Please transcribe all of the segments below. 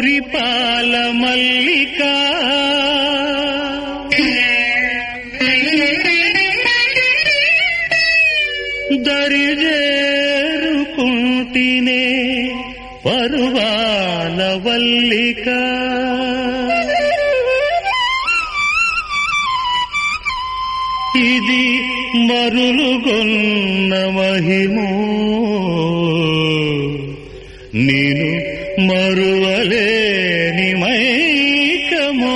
మురిపాల మల్లిక దరిజేరుకుంటినే పరువాల వల్లిక ఇది మరులుగొన్న మహిమో నేను మరువలేని మైకమో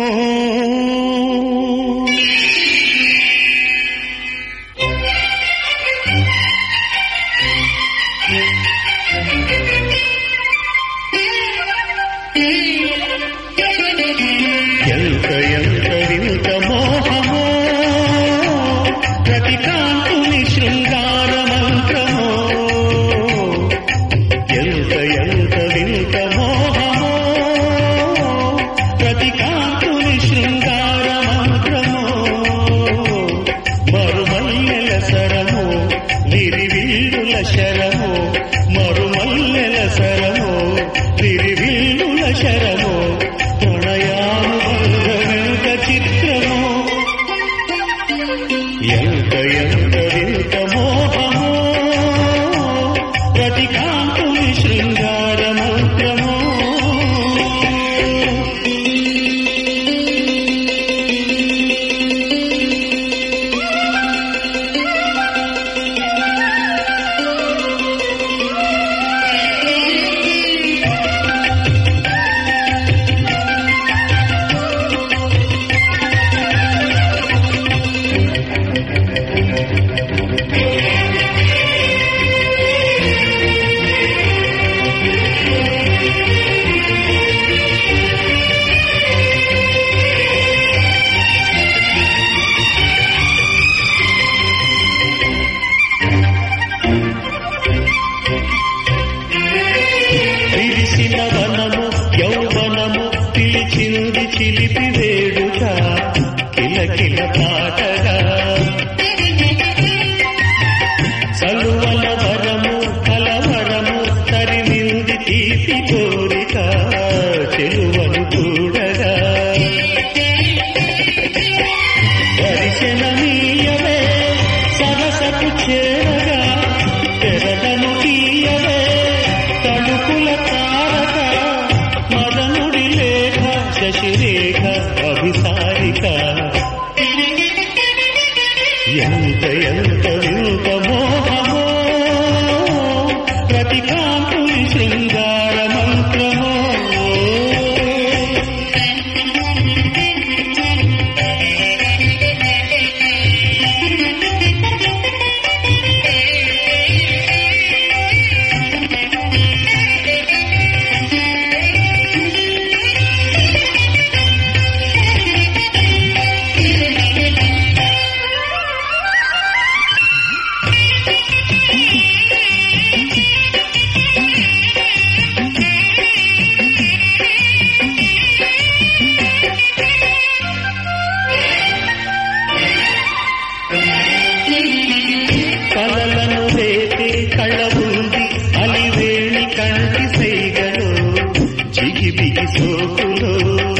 ఎంత ఎంత వింత మోహమో ప్రతి కాంతుని శృంగార మంత్రమో ఎంత ఎంత వింత మోహమో ప్రతి కాంతుని శృంగార మంత్రమో మరుమల్లెల సరమో విరివిల్లుల శరమో మరుమల్లెల సరమో విరివిల్లుల శరమో ప్రణయానుబంధమెంత చిత్రమో ఎంత ఎంత వింత మోహమో ప్రతి కాంతుని శృంగార మంత్రమో విరిసిన వనము యౌవనము పిలిచింది చిలిపి వేడుక కిలకిల పాటగా చలువల వరము కలవరము తరిమింది తీపి కోరిక చెలువను చూడగా దర్శనమీయవే సరసకు చేరగా తెరదను తీయవే తడుపుల తారక మదనుడి లేఖ శశిరేఖ అభిసారిక ఎంత ఎంత వింత మోహమో ప్రతి కాంతుని శృంగార మంత్రమో కలలను రేపే కళ ఉంది అలివేణి కంటి సైగలు జిగిబిగి సోకులు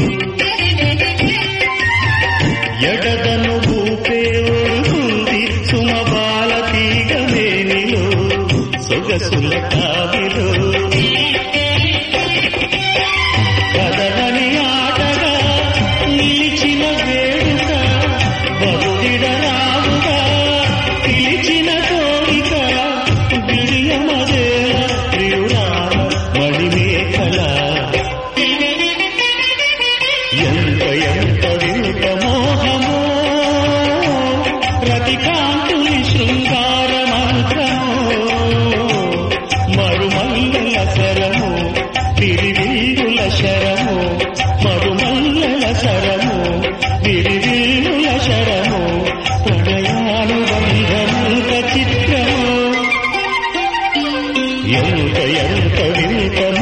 ఎడదను ఊపే ఒడుగుంది సుమబాల తీగ మేనిలో సొగసుల కావిలో కదలని ఆటగా నిలిచిన వేడుక బరుడిడరావుగా పిలిచిన కోరిక బిడియమదే ప్రియుడా మణిమేఖల ఎంత ఎంత వింత మోహమో ప్రతి కాంతుని శృంగార మంత్రమో మరుమల్లెల శరము తిరివిల్లుల శరము మరుమల్లెల శరము తిరివిల్లుల శరము ప్రణయానుబంధముక చిత్రము ఎంత ఎంత వింత